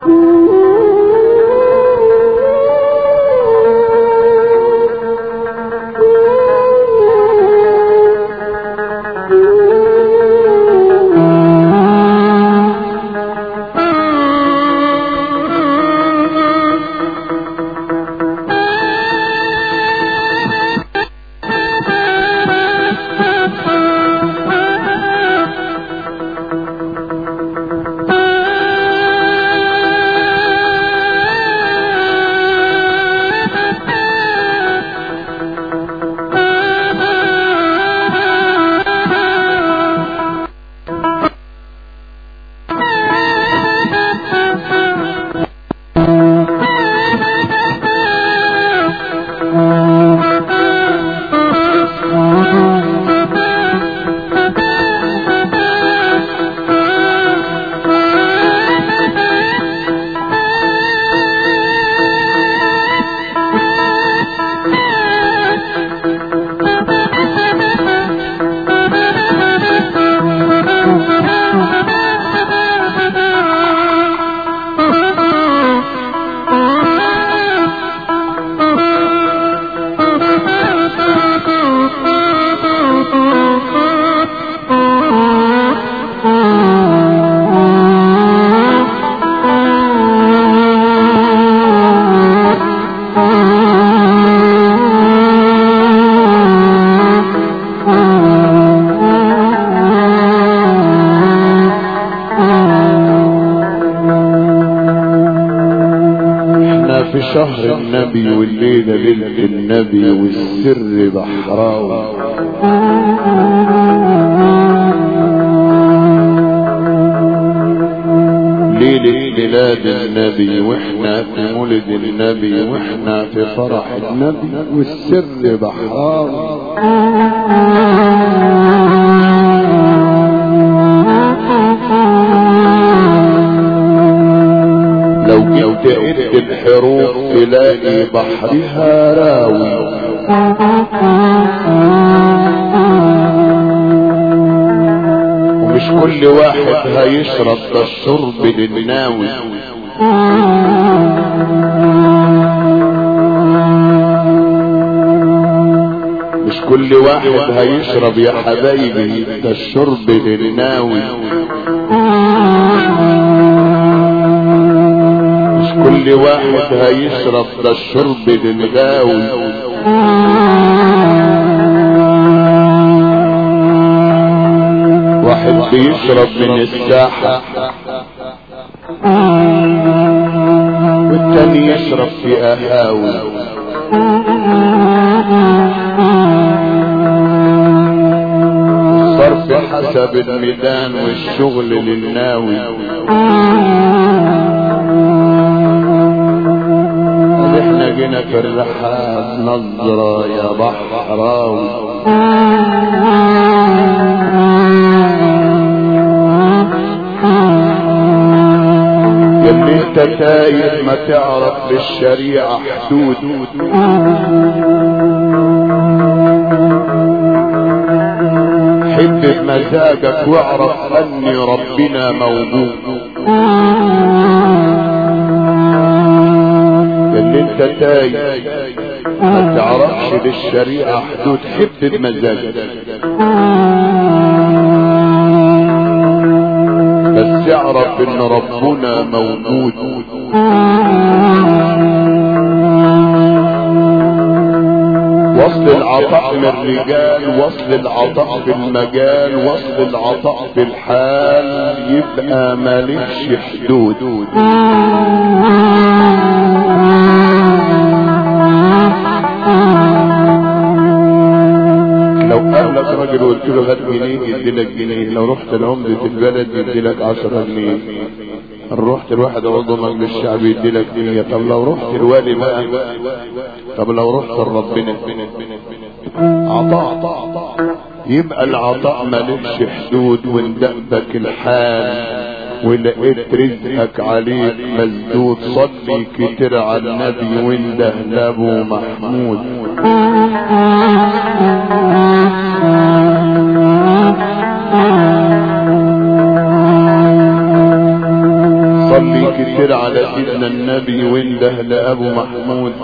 احنا في شهر النبي والليلة ليلة النبي والسر بحراوي ليلة ميلاد النبي واحنا في مولد النبي واحنا في فرح النبي والسر بحراوي لو جيت قد الحروف تلاقي بحرها راوي ومش كل واحد هيشرب ده الشرب للناوي مش كل واحد هيشرب يا حبايبي ده الشرب للناوي مش كل واحد هيشرب ده الشرب للغاوي واحد بيشرب من الساحة والتاني يشرب في قهاوي صرف حسب الميدان والشغل للناوي احنا جينا في الرحاب نظرة يا بحراوي يلي انت تايه ما تعرف للشريعة حدود حب بمزاجك واعرف اني ربنا موجود اللي انت تايه ما تعرفش للشريعة حدود حب بمزاجك بس اعرف ان ربنا موجود وصل العطاء للرجال وصل العطاء في المجال وصل العطاء في الحال يبقى مالكش حدود لو قال لك راجل وقلت له هات جنيه يديلك جنيه لو رحت لعمدة البلد يديلك عشرة جنيه رحت لواحد عضو مجلس الشعب يديلك جنيه طب لو رحت الوالي بقى طب لو رحت لربنا عطاء يبقى العطاء مالكش حدود وندقبك الحال ولقيت رزقك عليك مسدود صلي كتير على النبي وانده لابو محمود صلي كتير على سيدنا النبي وانده لابو محمود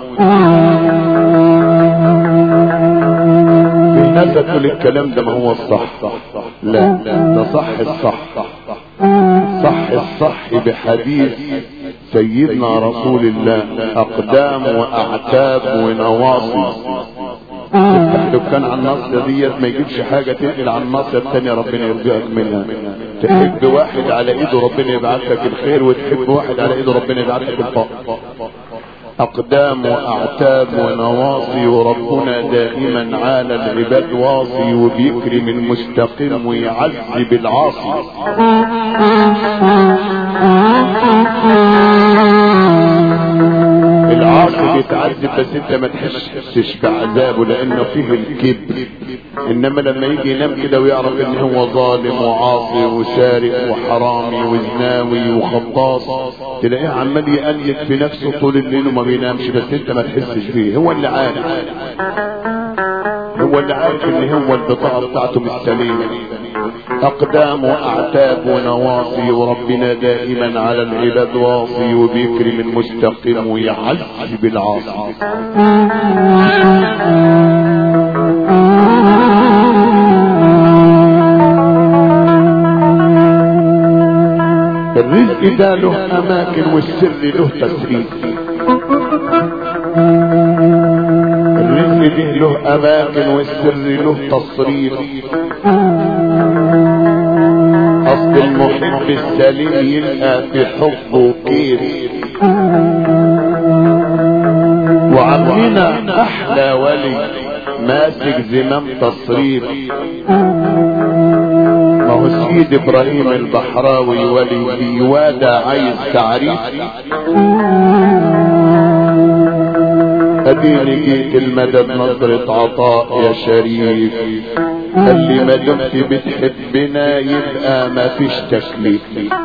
في ناس تقول الكلام ده ما هو الصح لا ده صح الصح صح الصح بحديث سيدنا رسول الله اقدام واعتاب ونواصي تفتح دكان على الناصية ديت ما يجيبش حاجة تنقل على الناصية التانية ربنا يرضيك منها تحب واحد على ايده ربنا يبعث لك الخير وتحب واحد على ايده ربنا يبعث لك الفقر اقدام واعتاب ونواصي وربنا دائما على العباد واصي وبيكرم المستقيم ويعذب العاصي العاصي بيتعذب بس انت ما تحسش بعذابه لانه فيه الكبر انما لما يجي ينام كده ويعرف ان هو ظالم وعاصي وسارق وحرامي وزناوي وخطاص تلاقيه عمال يأنيك في نفسه طول الليل وما بينامش بس انت ما تحسش فيه هو اللي عارف هو اللي عارف ان هو البطاقة بتاعته مش سليمة اقدام واعتاب ونواصي وربنا دائما على العباد واصي وبيكرم المستقيم ويعذب العاصي الرزق ده له اماكن والسر له تسريب الرزق ده له اماكن والسر له تصريف اصل المحب السليم يلقى في حبه كيف وعمنا احلى ولي ماسك زمام تصريف ما هو سيد ابراهيم البحراوي ولي بيوادع عايز تعريف اديني جيت المدد نظرة عطاء يا شريف قال لي ما دمت بتحبنا يبقى ما فيش تكليف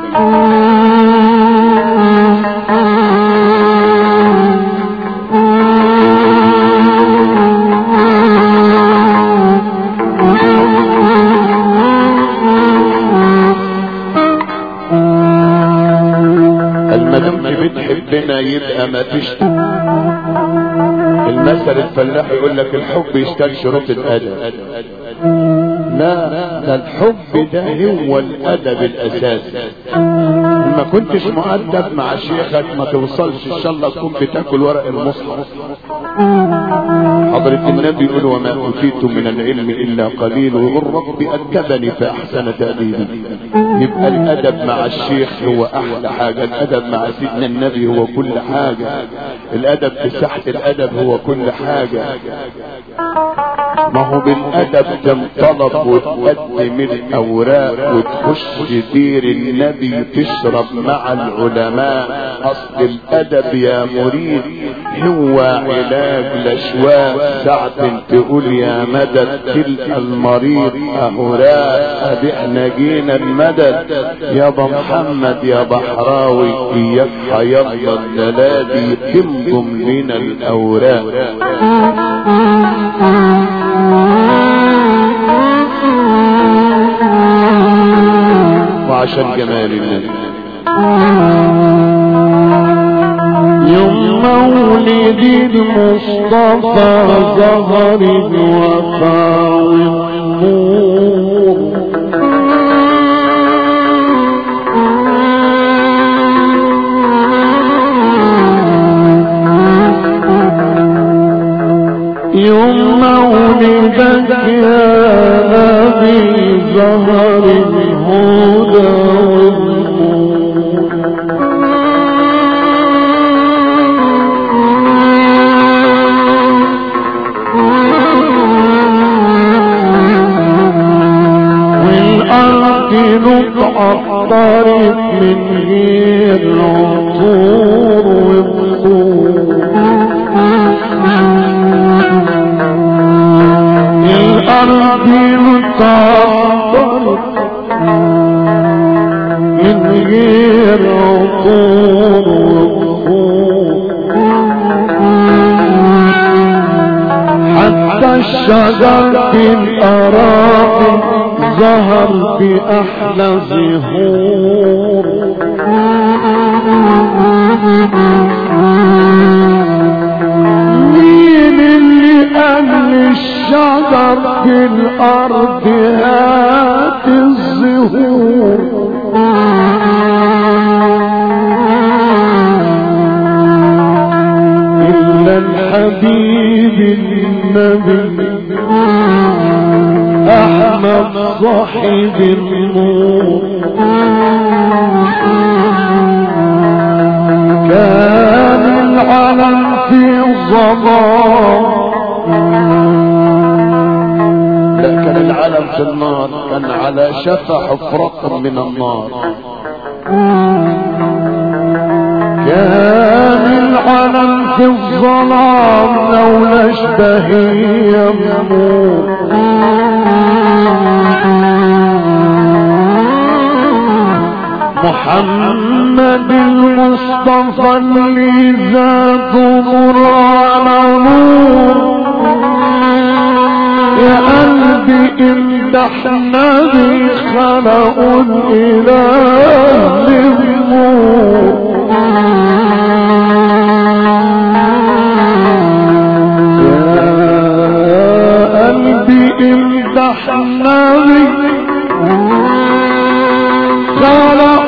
قال ما دمت بتحبنا يبقى ما فيش المثل الفلاح يقول لك الحب يشتاق شروط الادب لا ده الحب ده هو الادب الاساسي ما كنتش مؤدب مع شيخك ما توصلش ان شاء الله تكون بتاكل ورق المصحف حضرة النبي يقول وما اوتيتم من العلم الا قليل ويقول ربي ادبني فاحسن تاديبي يبقى الادب مع الشيخ هو احلى حاجه الادب مع سيدنا النبي هو كل حاجه الادب في ساحه الادب هو كل حاجه ما هو بالادب تنطلب وتقدم الاوراق وتخش دير النبي تشرب مع العلماء اصل الادب يا مريد هو علاج الاشواق ساعة تقول يا مدد تلقى المريض اهراء ادي احنا جينا المدد يابا محمد يا بحراوي اياك حيض الدلادي تنضم لنا الاوراق وعشان جمال النبي يوم مولد المصطفى ظهر الوفاء والنور يوم مولدك يا نبي ظهر الهدى والنور والأرض نتعطرت من غير عطور وبخور الأرض متعطرت من غير عطور وبخور حتى الشجر في الأراضي ظهر بأحلى زهور الأرض هات الزهور إلا الحبيب النبي أحمد صاحب النور كان العلم في الظلام لا كان العالم في النار كان على شفا حفرة من النار كان العلم في الظلام لولا اشتهي يموت محمد المصطفى اللي ذاته على نور يا قلبي امدحنا بخلق الاله للنور يا قلبي امدحنا خلق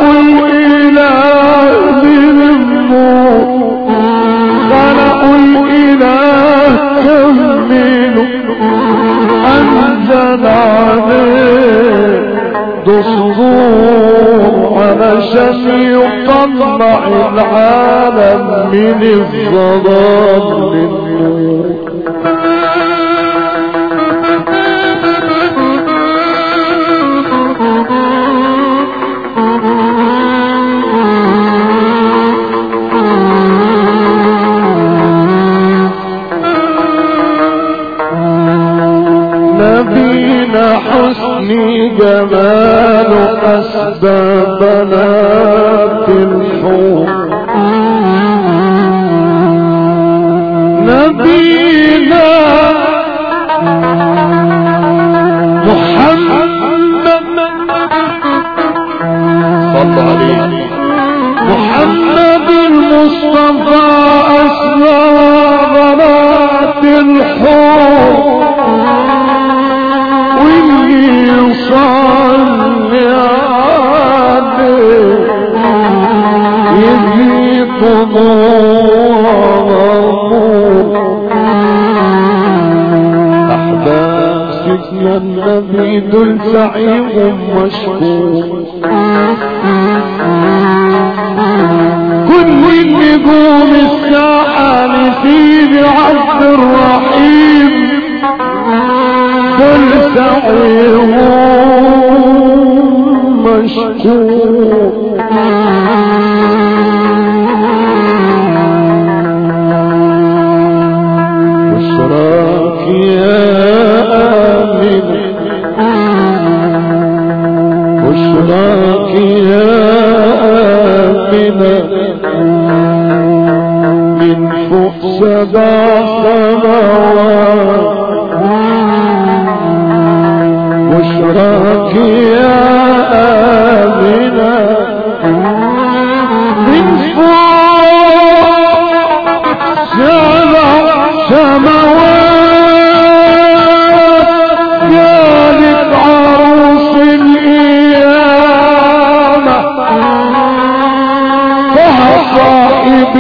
الاله للنور خلق الاله كمله انزل عليه دستور علشان يطلع العالم من الظلام للنور نبينا حسني جمال أسبابنا في الحور نبينا محمد صلوا عليه محمد المصطفى أسبابنا في الحور واللي يصلي عليه يجي أحباب سيدنا النبي دول زعيم مشكور كل النجوم الساحة لسيدي عبد الرحيم كل سعيهم مشكور بشراك يا آمن بشراك يا آمنة من فوق سبع سماوات بشراك يا آمنة من فوق سبع سماوات جالك عروس القيامة فهو صاحب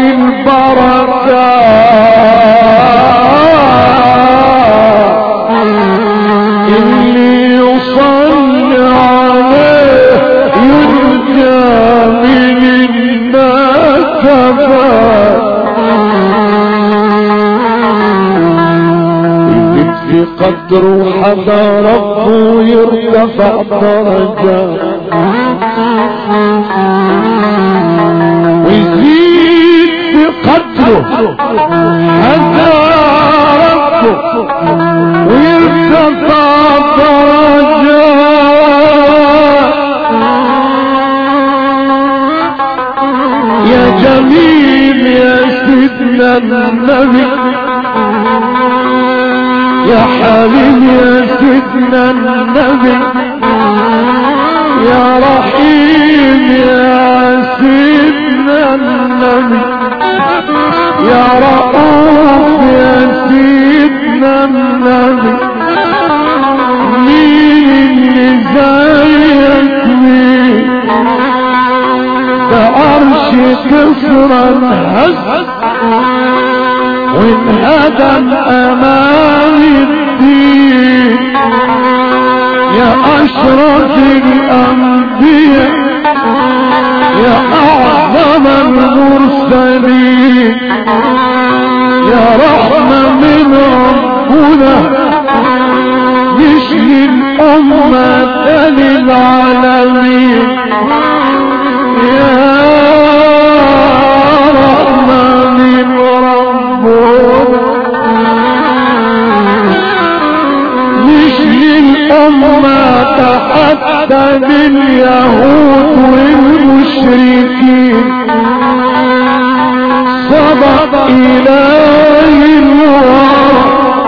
البركات اللي يصلي عليه يرجى من النكبات في قدره حدا ربه يرتفع درجات ويزيد في قدره حدا ربه ويرتفع درجات يا جميل يا سيدنا النبي يا حبيب يا سيدنا النبي يا رحيم يا سيدنا النبي يا رؤوف يا سيدنا النبي زيك مين ده عرش كسرى انهز وانهدم امام الدين يا اشرف الانبياء يا اعظم المرسلين يا رحمة من ربنا يشفي الأمة للعالمين يا رحمة من ربنا يشفي الأمة حتى باليهود والمشركين صدق إلهي الورى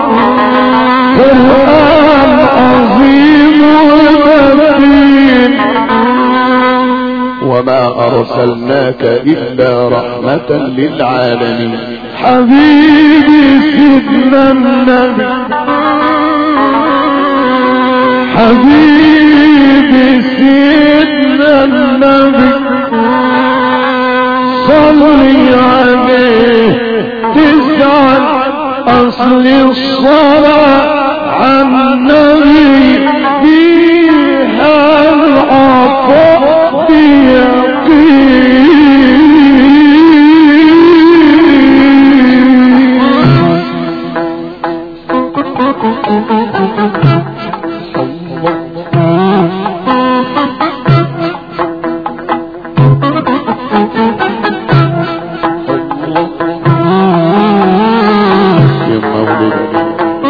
قرآن عظيم ومتين وما أرسلناك إلا رحمة للعالمين حبيبي سيدنا النبي حبيبي سيدنا النبي صلي عليه تسعد أصل الصلاة على النبي فيها العطاء بيقين يا مولد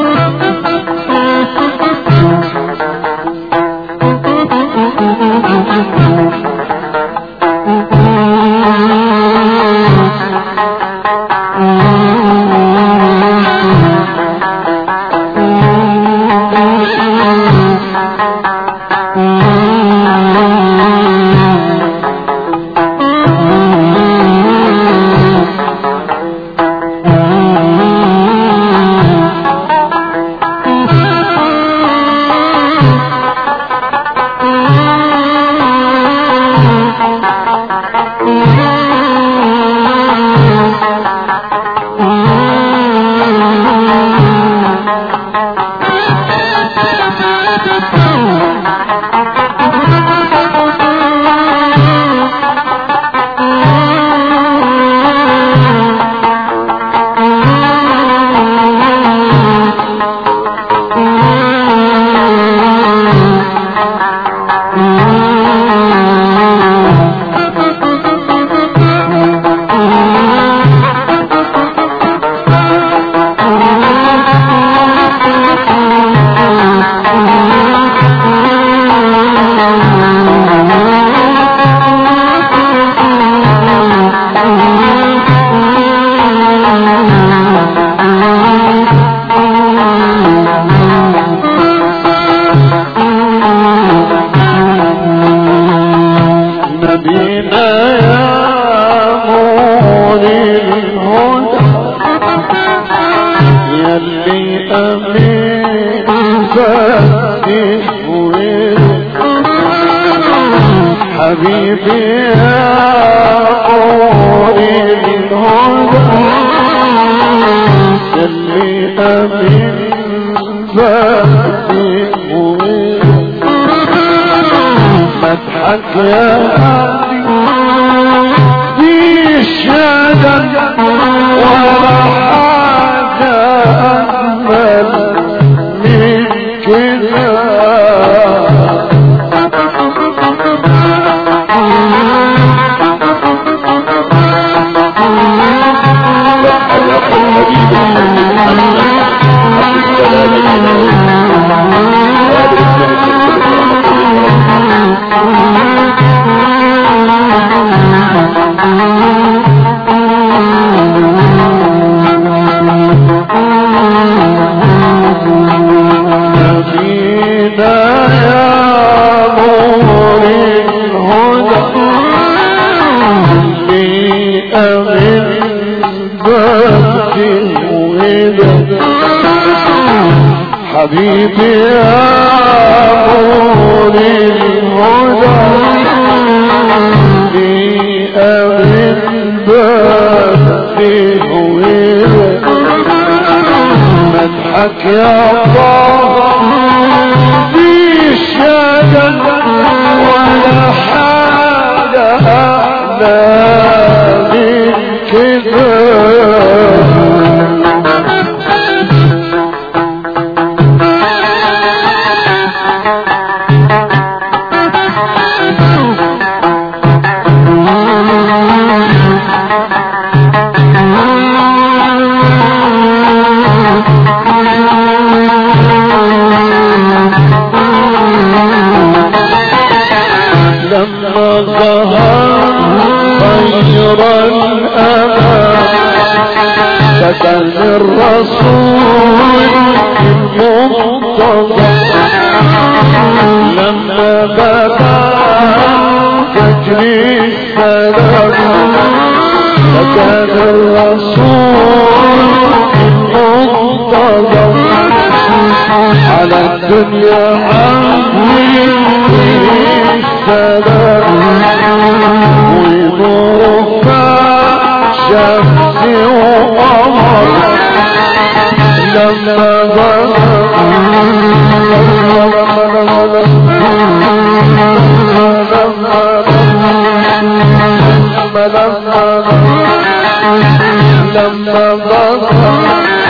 نبينا يا نور الهدى يلي أمين فاتح حبيبي يا نور الهدى يلي أمين فاتح مدحك يا في الشدد ولا حاجة أجمل من كده نبينا يا نور الهدى لأمن بك الهدى حبيبي يا نور الهدى في أمن بدر مدحك يا الله في الشجن ولا حاجة أحلى من كده لما ظهر خير الأمان سكن الرسول المنتظر لما بدا تجري السلام سكن الرسول المنتظر على الدنيا عمي السلام ونور شمس وقمر لما ظهر لما ظهر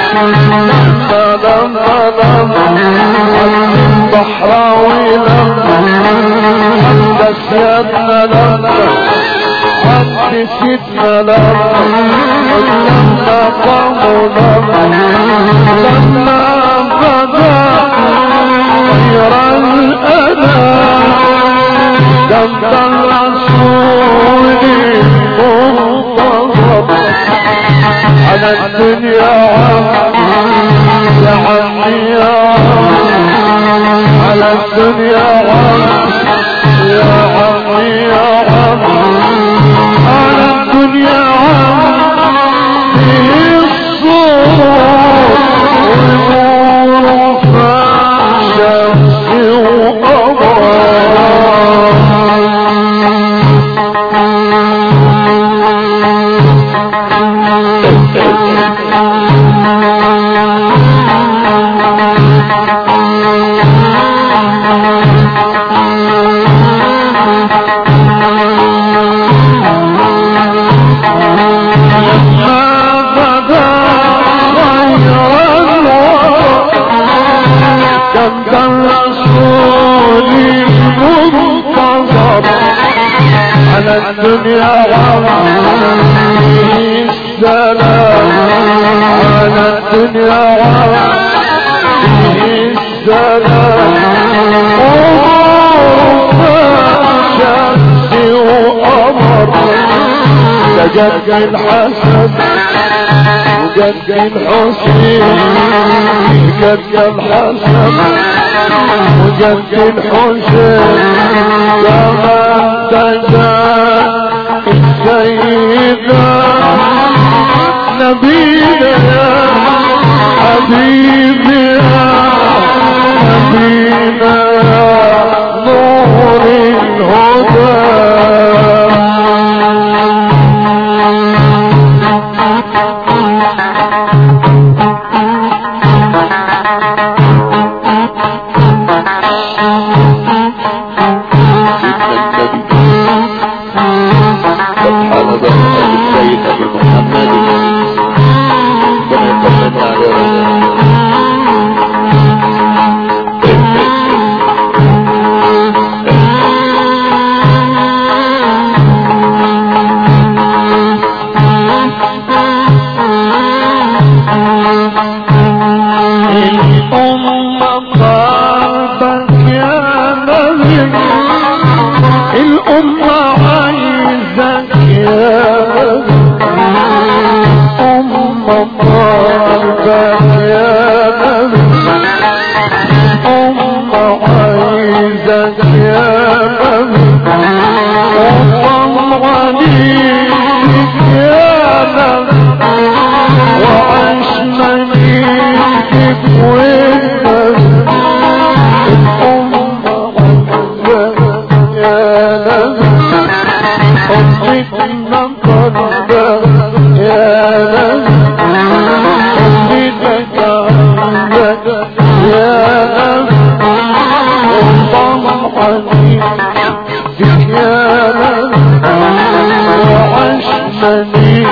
الصحراوي لما حتى سيادنا لما حتى سيدنا لما لما قاموا لما لما بدا غير الأنا دمت الرسول المنتظر على الدنيا يا عمي يا عمي على الدنيا عمي يا عمي يا عمي على الدنيا عمي فيه الصور والنور فالشمس لما بدا غير الوقت كنت الرسول المنتظر على الدنيا وعليه السلام على الدنيا وعليه السلام شمس وقمر تجد الحسن وجد الحسين جد الحسن وجد الحسين كما تجد السيدة نبينا يا حبيبي يا نبينا يا نور الهدى سيدنا النبي سبحان الله السيد ابي محمد ربنا يطمنا عليه الأمة قلبك يا نبي الأمة عايزك يا نبي أمة قلبك يا نبي أمة عايزك يا نبي وطن عليك يا نبي وعيش مليك وانت الأمة يا نبي حبيتك عندك يا نبي وطمعني فيك يا نبي وعشتني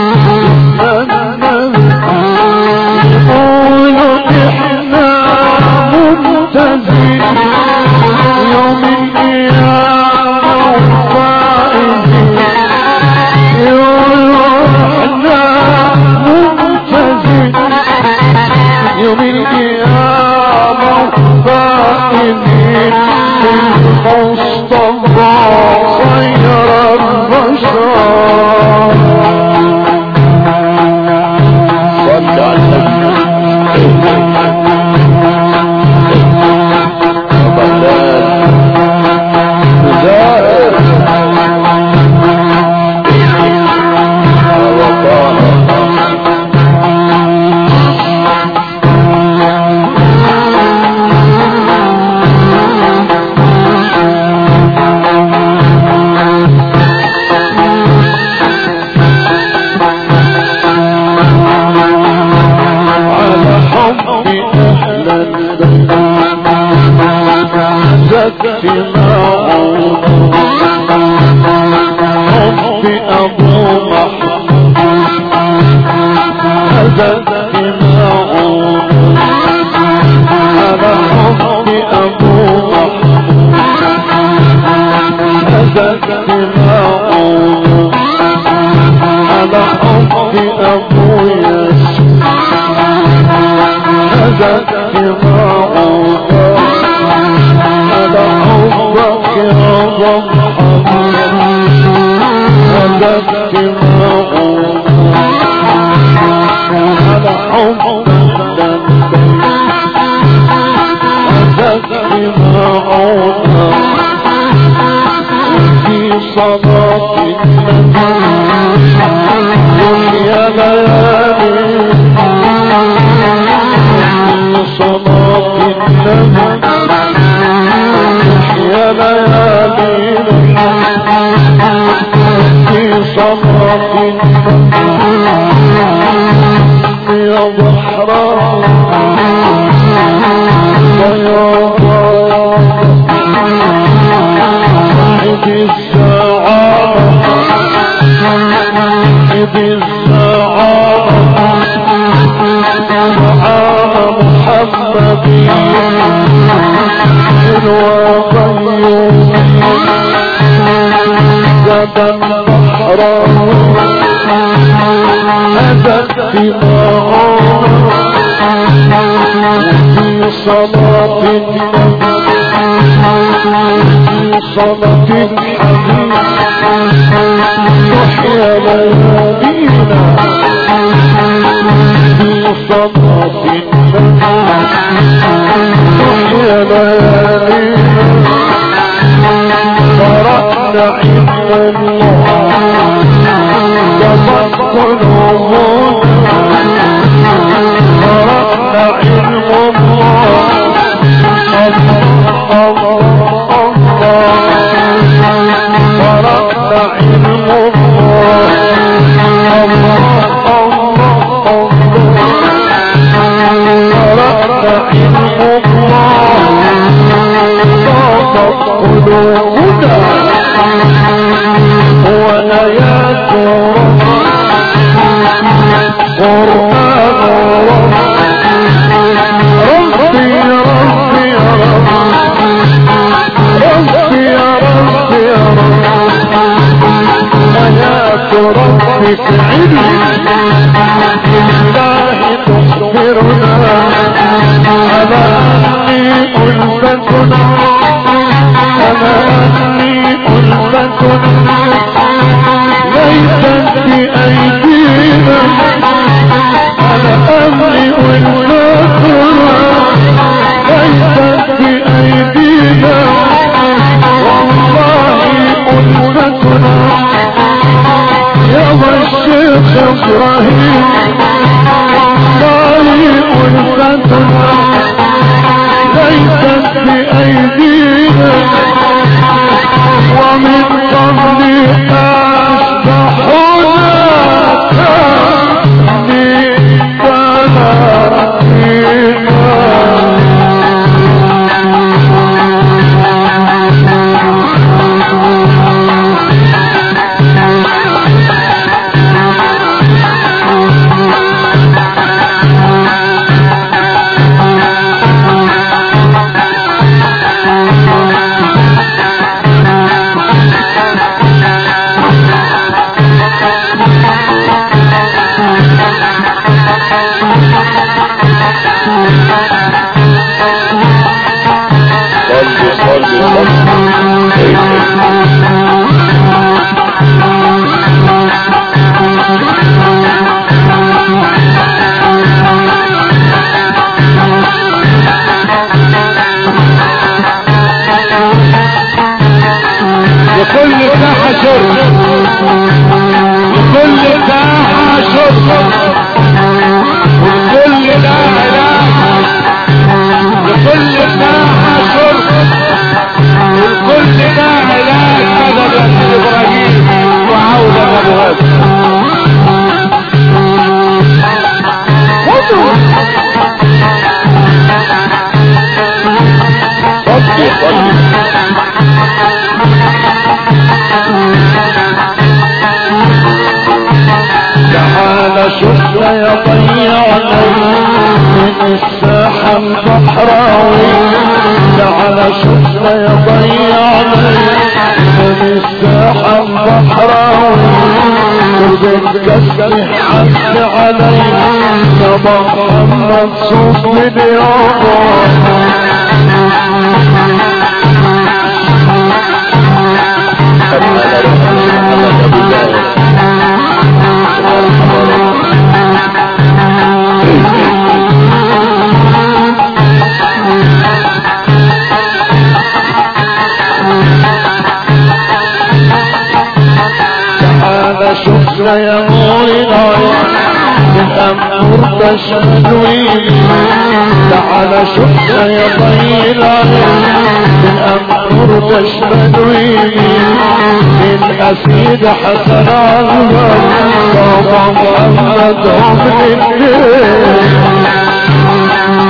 يقولوا احنا ممتازين يوم القيامة وفائزين يقولوا احنا ممتازين يوم القيامة وفائزين المصطفى خير البشر صل على على حب أهل البيت زكت معون حب أبو محمود زكت معون على حب أبو محمود زكت معون على حب أبو ياسين هزت معوض على حبك يا محمد هزت معوض على حبك هزت معوض في صلاة النبي يا ليالي صلاة النبي يا ليالي في صلاة النبي يا بحر ويا صاحب السعادة صاحب السعادة تعالى محمدي الوقيوم زاد البحر هزت دماغه في صلاة النبي في صلاة الحبيب تحيا ليالينا في صلاة تحيا ليالينا قرأنا علم الله جفت قلوبنا قرأنا علم الله الله الله الله قرأنا علم الله الله الله الله قرأنا علم الله طابت قلوبنا وآيات قرآن ربي ربي يا رب ربي يا رب يا رب آيات ربك علم الله تخبرنا على أني ألفتنا على أني ألفتنا ليست بأيدينا على أني ألفتنا ليست بأيدينا والله ألفتنا يا الشيخ إبراهيم والله ألفتنا ليست بأيدينا ومن قبل أسبحنا صلي صلي صلي لكل ساحة شرب لكل ساحة شرب ولكل لا علاج لكل ساحة شرب ولكل لا علاج مدد يا سيدي ابراهيم وعودة ابو هاشم صلي صلي تعال شفنا يا ضيعنا من الساحة الصحراوي تعال شفنا يا ضيعنا من الساحة الصحراوي وبالكسر حس علي يا محمد صوت من على محمد ابو الله تعال شفنا يا مولانا الأمر تشهدوي تعال شفنا يا طيلا الأمر تشهدوي من أسيد حسن الله بابا محمد عمر الدين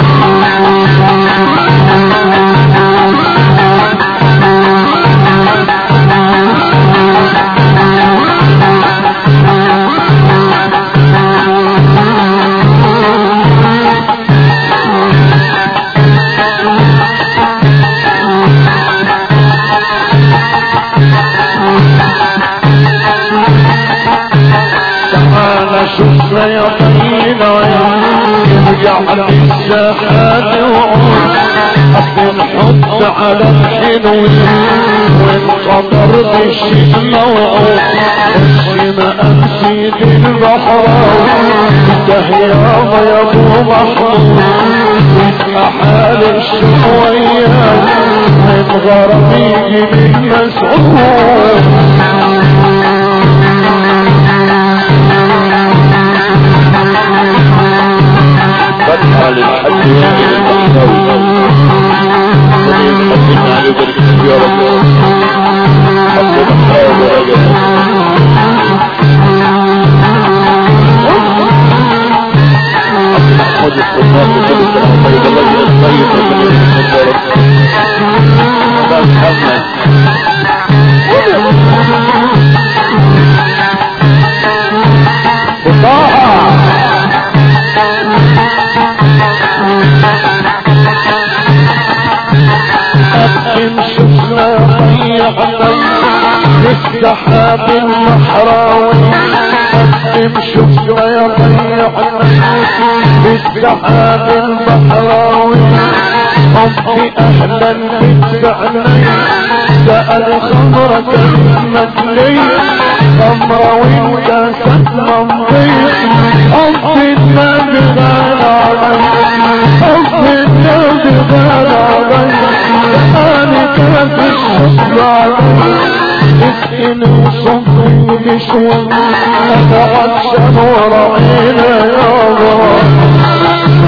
تعال شفنا يا طينا يرجع للساحات وعود أصل الحب على الحلوين والقدر بالشي موعود الشي ما أمسي للبحر تهيا يا ابو محمود أحال الشوية من غربي من مسعود فتحة للحج البحراوي سبيل حسن علي بركة يا رب حق بحراوي ورجل محمد الصفات وكل سنة طيب الله الطيب وكل يا رب أبا محمد أقدم شفنا ضيعنا للسحاب المحراوي أقدم شفنا يا ضيعنا للسحاب المحراوي حبي أهلا بتبعني سأل خمرك المجلي خمرة وانت ستمضي حبي النبي غال علي حبي النبي غال علي أنا كيف الشكر علي اسكن وصبي لشوي أتعشى ورعينا يا الله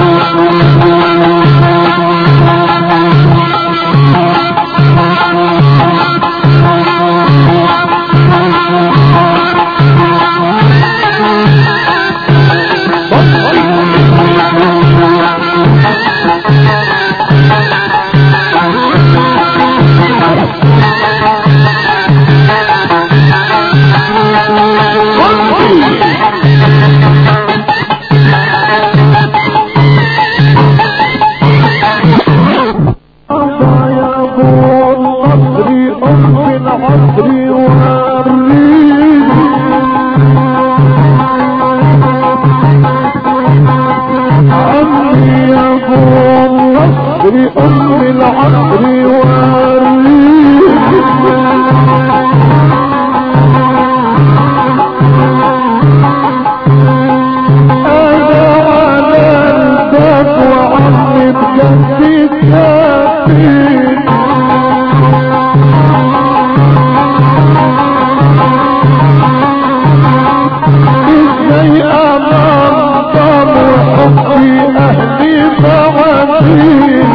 ازاي انظم وحبي اهلي بعدين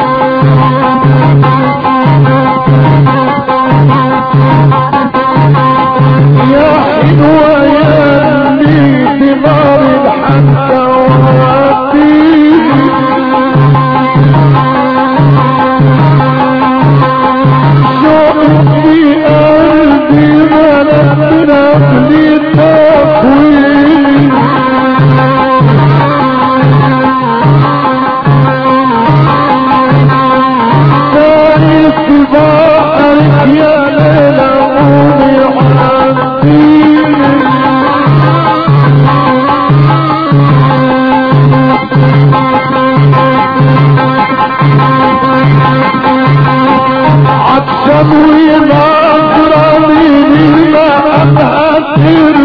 يا حلوة يا اللي ثمار الحنة والدين شوق في قلبي ملكنا في تكوين ثاني صباحك يا ليلى قومي عندي عطشان ونظرة من ما أبهت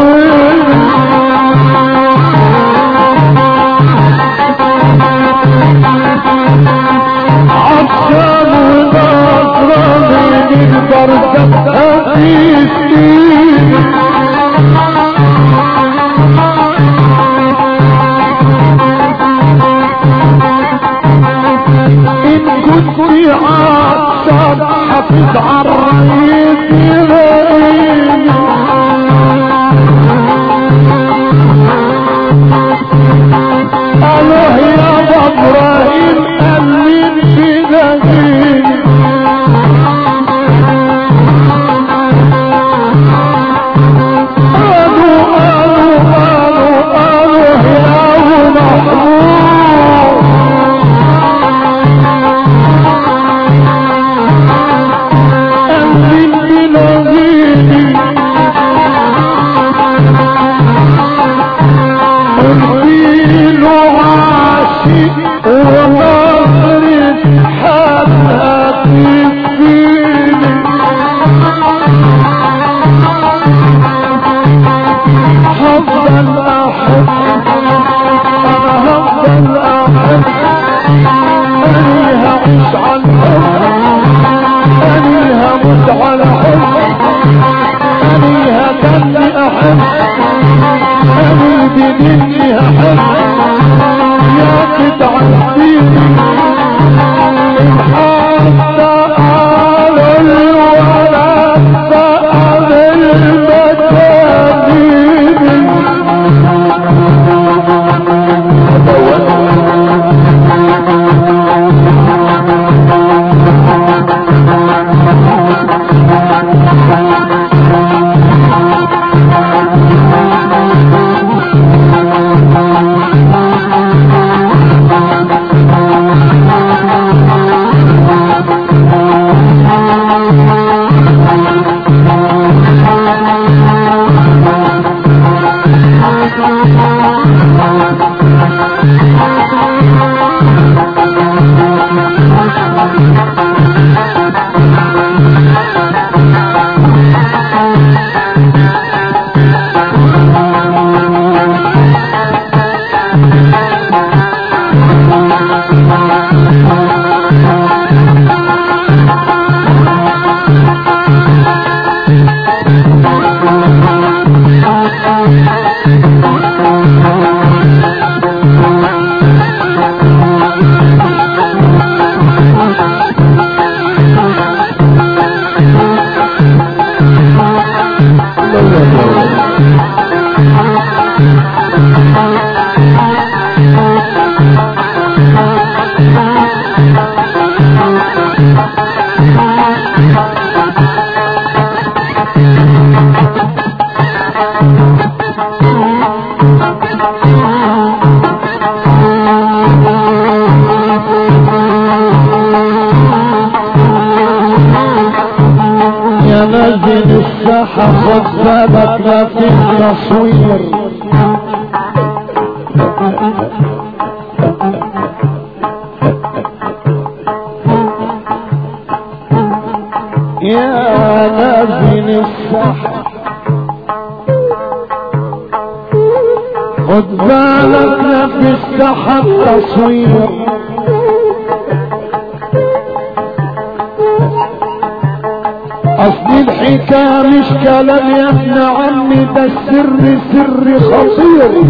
عطشان ونظرة من البرزة في سنين إن كنت عطشان حافظ عالرئيس يلاقيني الله يا ابو ابراهيم امين في نجيني قالوا قالوا قالوا قالوا يا ابو محمود أمين بنظيري قلبي عاشق ونظرة حالها تكفيني هفضل أحب أنا هفضل أحب أنا هعيش على الحب أنا هموت على حب أنا هتني أحب أنا بديني أحب يا قطع الدين حتى على الولد على المجانين يا نازل الساحة خد بالك لا في التصوير يا نازل الساحة خد بالك لا في الساحة التصوير اصل الحكاية مش كلام يا ابن عم عمي ده السر سر خطير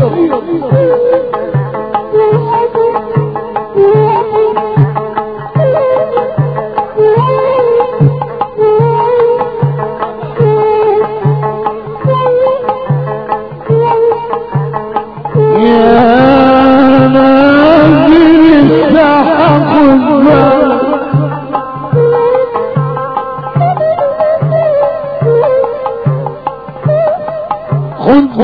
يا نازل الساحة خذ بالك خذ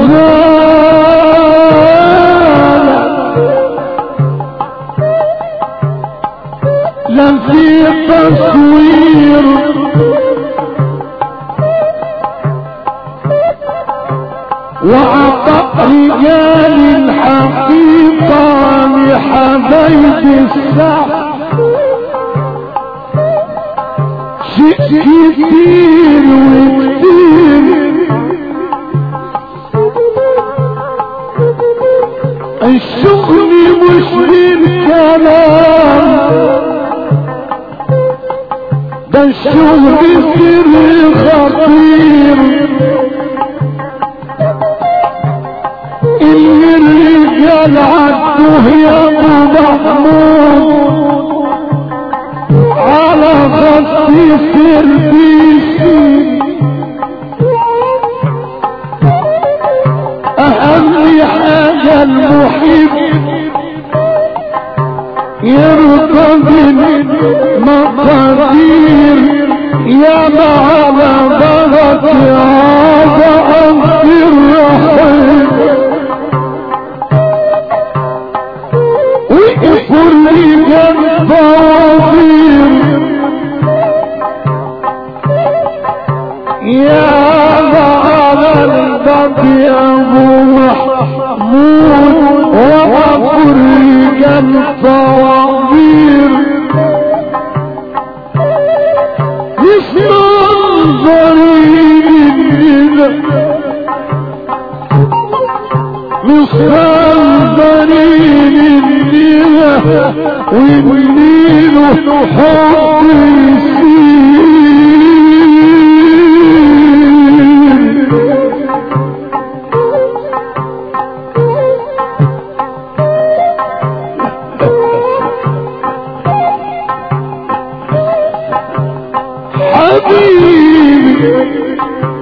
بالك لا في تصوير وعطى رجال الحقيقة لحبايب السحر شيء كتير وكتير الشغل مش بالكلام ده الشغل سر خطير اللي الرجال عدوه يا ابو محمود على خط سربيسي اهم حاجة المحب يرضى بالمقادير يا على ضغط هذا انت الرحيم وكل جنب وطير يا على الباب يا ابو محمود وكل جنب وطير مش منظرين مصدرين النية والنيل حب يسير حبيبي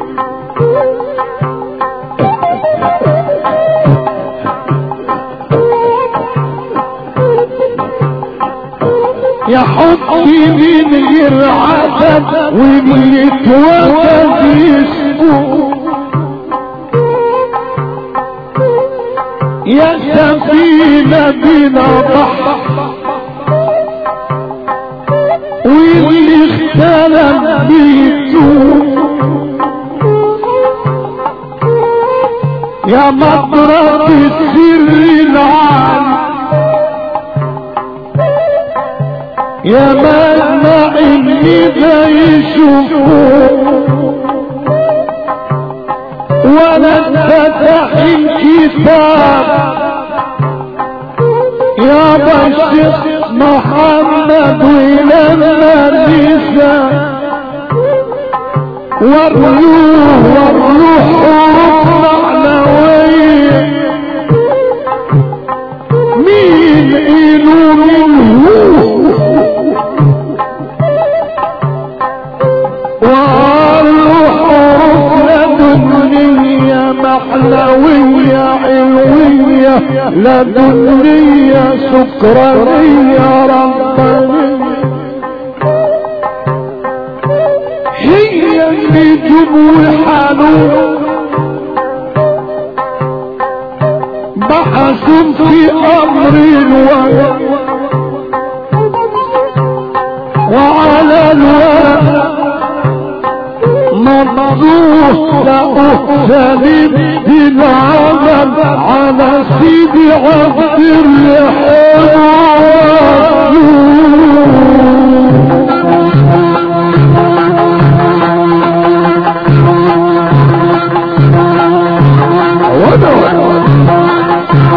يا حبي من غير عدد واللي توفى يسبوه يا سفينة بنا بحر واللي اختلف بيتوه يا مطرب السر العالي يا مجمع اللي يشوفوه ولا فتح الكتاب يا بشر محمد ولما النساء والروح والروح معنوية مين إله من هو والروح لدنيا محلوية علوية لدنيا سكرانية ربانية هي النجوم والحنون بحثوا في امر الورق وعلى الورق مبروح لأحسن بالعمل على سيدي عبد الرحمن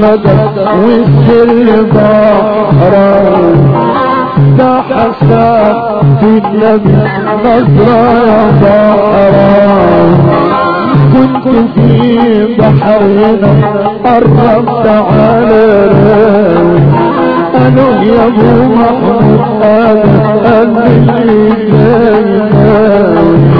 المدد والسر بحران ده حساب في النبي نظرة يا بحران كنت في بحرنا قربت على راوي قالوا يا ابو محمود انا قلبي اللي جاي ناوي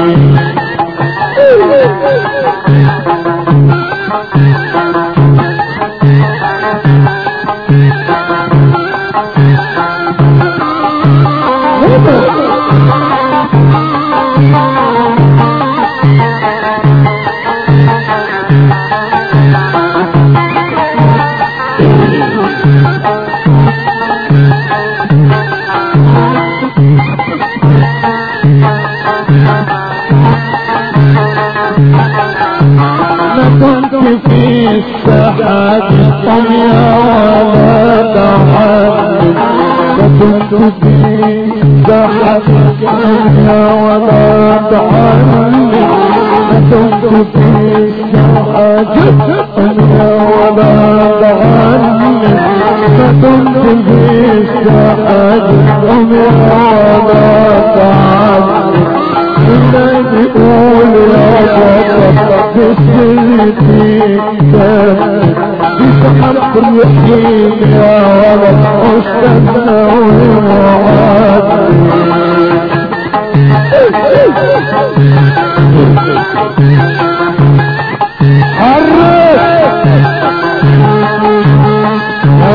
ما كنت في الساحات الطمية ولا تحدث ما كنت في الساحات الطمية ولا تحدث ما كنت في الساحات الطمية ولا تحدث ما كنت في الساحات الطمية ولا تحدث إلا بيقول يا بابا بسرتي بسحب اليحيين يا ولد استنى ووعدني حرك يا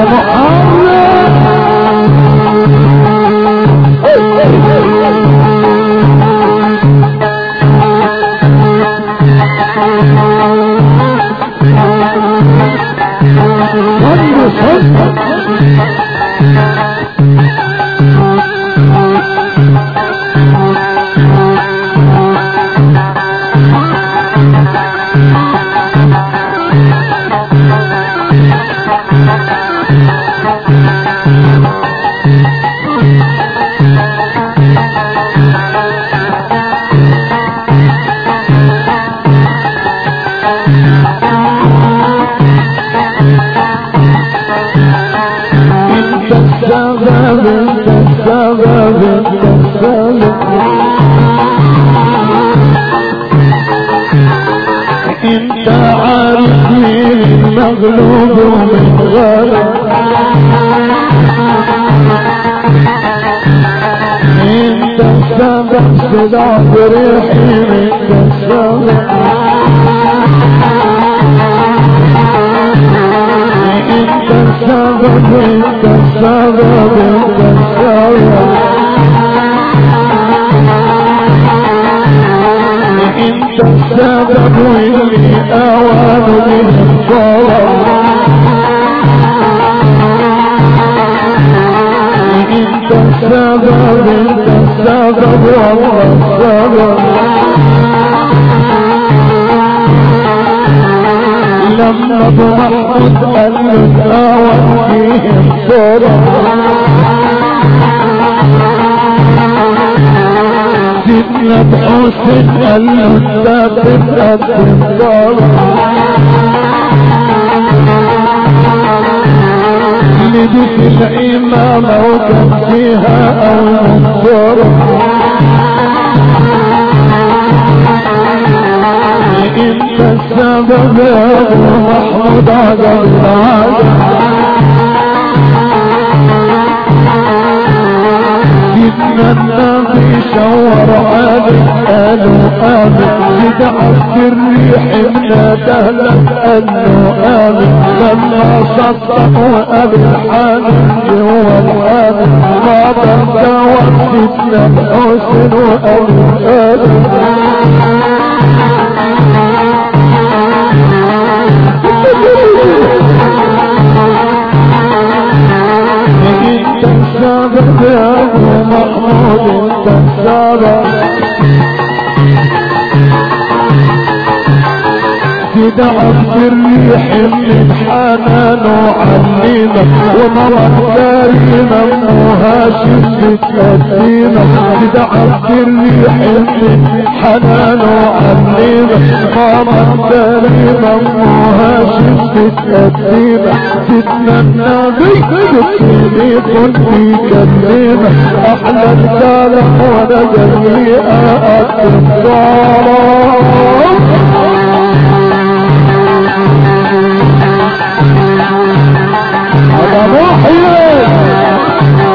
انت السبب انت السبب انت السبب انت عارف مين المغلوب ومن غلب انت السبب صداع بريحي انت السبب انت السبب انت السبب انت السبب انت السبب واللي اوان من الصلاة انت السبب انت السبب والله السبب لما ابو محمود قال له تاوى فيهم صورة سيدنا بحسن قال له انت بتقدم صورة لبس الإمامة وكان فيها أول صورة انت السبب يا ابو محمود عجب العجب سيدنا النبي شور عليك قالوا آمن بدعت الريح من دهلك قالوا آمن لما صدق وقال الحامل جوا الحامل ما بردوا سيدنا الحسن وقالوا آمن انت السبب يا ابو محمود انت السبب بدعم الريح من حنان وعلينا ومرض كريمة مهاشم بتقدينا بدعم الريح من حنان وعلينا مرض كريمة مهاشم بتقدينا سيدنا النبي سيدي كنت كلمة احلى الكلام وانا جميع الصلاة هذا محيي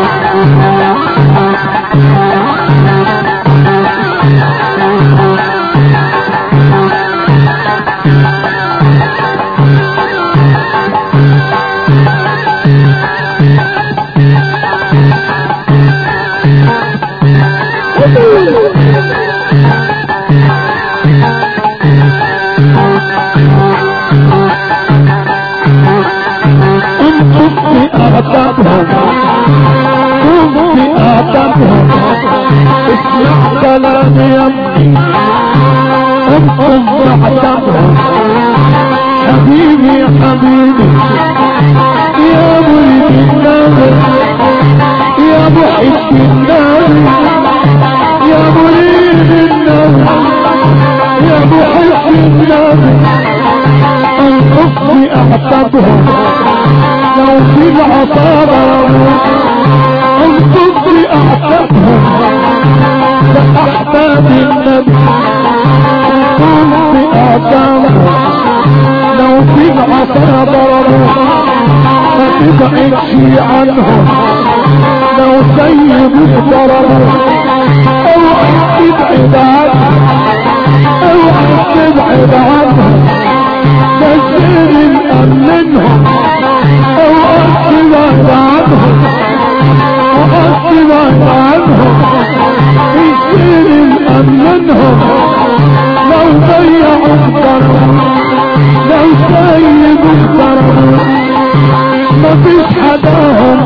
انتم بأعتابهم كن بأعتابهم اسمع كلام يمي انتم بأعتابهم حبيبي حبيبي يا مريد النبي يا محب النبي يا مريد النبي يا محب النبي الحب اعتبهم لو في العصارى الكفر اعتبهم لاحباب النبي الكفر اعتبهم لو في العصارى ما تبعدش عنهم لو سيد الضرر اوعى تبعد عنهم اوعى تبعد عنهم تسير الامنهم اوعى تبعد عنهم اوعى تبعد عنهم تسير الامنهم لو ضيعوا الضرر لو سيبوا الضرر مفيش حداهم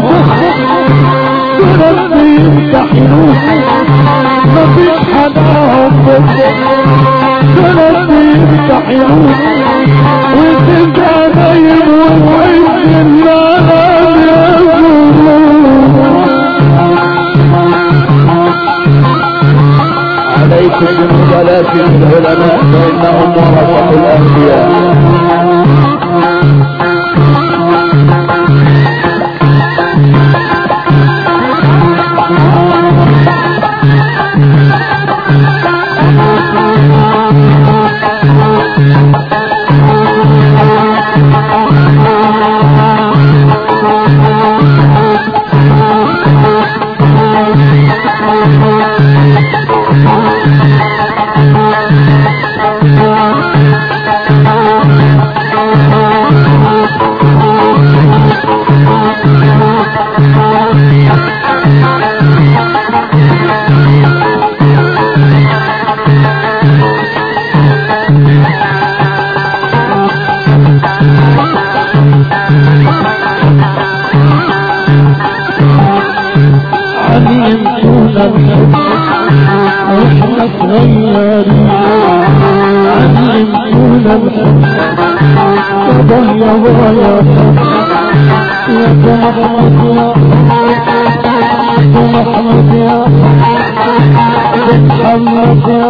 دول بيمتحنوك مفيش حداهم دول بيمتحنوك وتبقى نايم وتعيش النار عليكم بالصلاة العلماء فإنهم ورثة الأنبياء علمتونا الحب واحنا صغيرين علمتونا الحب يابا يابا يا يابا محمد يا يابا محمد يا محمد يا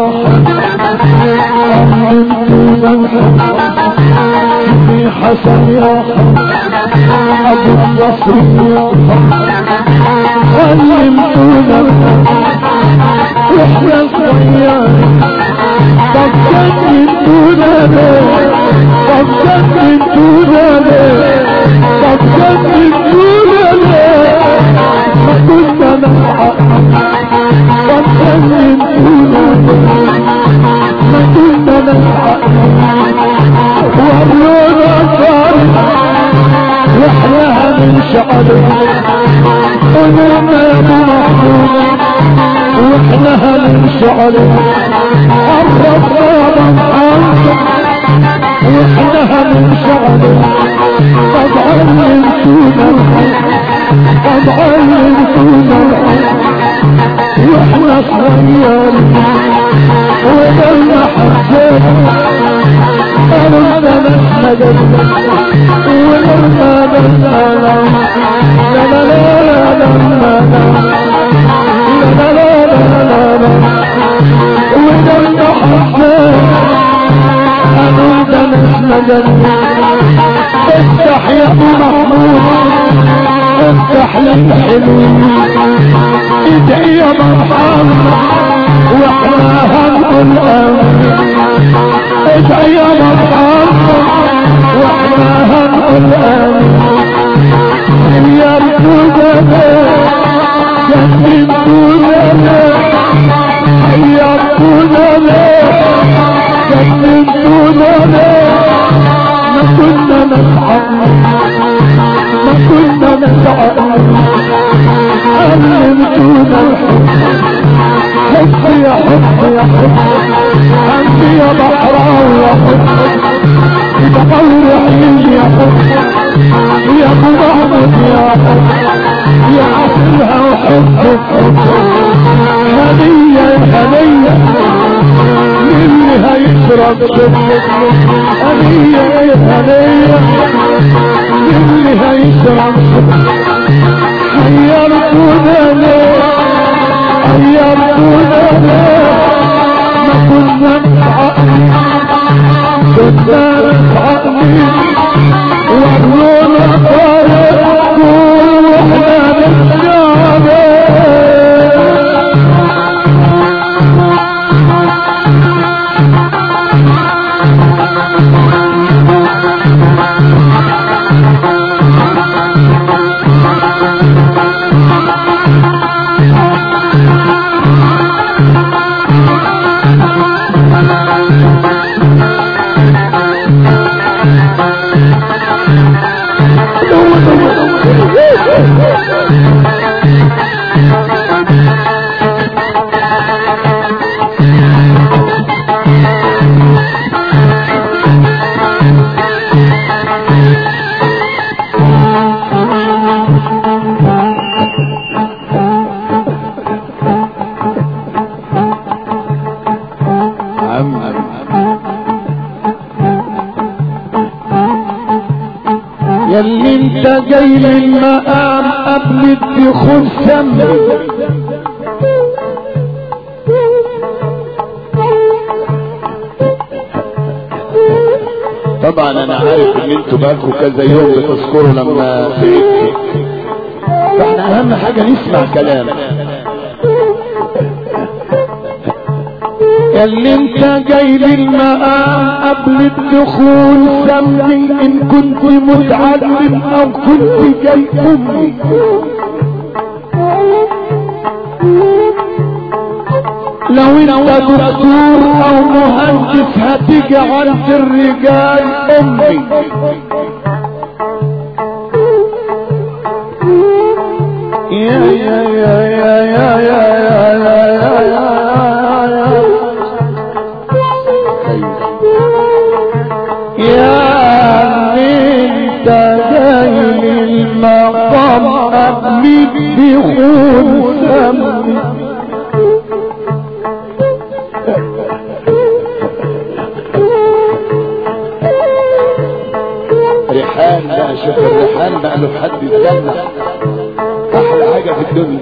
علمتونا الحب في حسن يا ابو النصر يا علمتونا واحنا صغيرين طب جننتونا ليه طب جننتونا ليه طب جننتونا ليه ما كنا نلحق طب جننتونا ليه ما كنا نلحق وابلونا صار واحنا من شعرنا قلنا يا ابو محمود واحنا هنمشي عليه قرب بابا عنك واحنا هنمشي عليه قد علمتونا قد علمتونا واحنا صغيرين ولما حسينا قالوا المدد ولما لما لا لا لا لا لما لا لا لا لا لا لا ولما حبنا أنا ده مدد افتح يا ابو محمود افتح للحلوين ادعي يا مرحبا واحنا هنقول امين ادعي يا مرحبا واحنا هنقول امين يا رسولنا جنبتونا يا رسولنا جنبتونا ما كنا نسعى ما كنا نسعى علمتونا الحب حب يا حب يا حب انت يا بحراوي يا حب بقول رحيم يا حب يا ابو محمد يا حب يا عسلها وحب حب هدية هدية اللي هيشرب هدية هدية اللي هيشرب حيرتونا ليه حيرتونا ليه ما كنا نتعقل كنا نتعقل ورونا طارق كل واحنا نتشابه ياللي انت جاي للمقام قبل الدخول سمي طبعا انا عارف ان انتوا بقالكم كذا يوم بتذكروا لما تعبت فاحنا اهم حاجه نسمع كلام ياللي انت جاي للمقام قبل الدخول سمي ان كنت متعلم او كنت جاي امي لو انت دكتور او مهندس هتيجي عند الرجال امي يا يا يا يا يا يا يا يا يا يا يا انت جاي للمقام قبل دخول سمي ريحان بقى شوف الريحان بقى له حد يتجنح احلى حاجه في الدنيا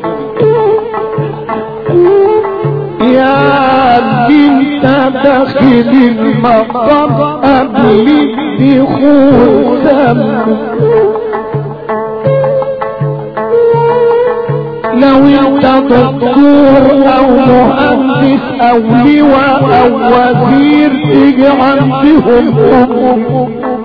يا بنت داخل المقام قبل دخول سمي لو انت دكتور او مهندس او لواء او وزير تيجي عندهم امي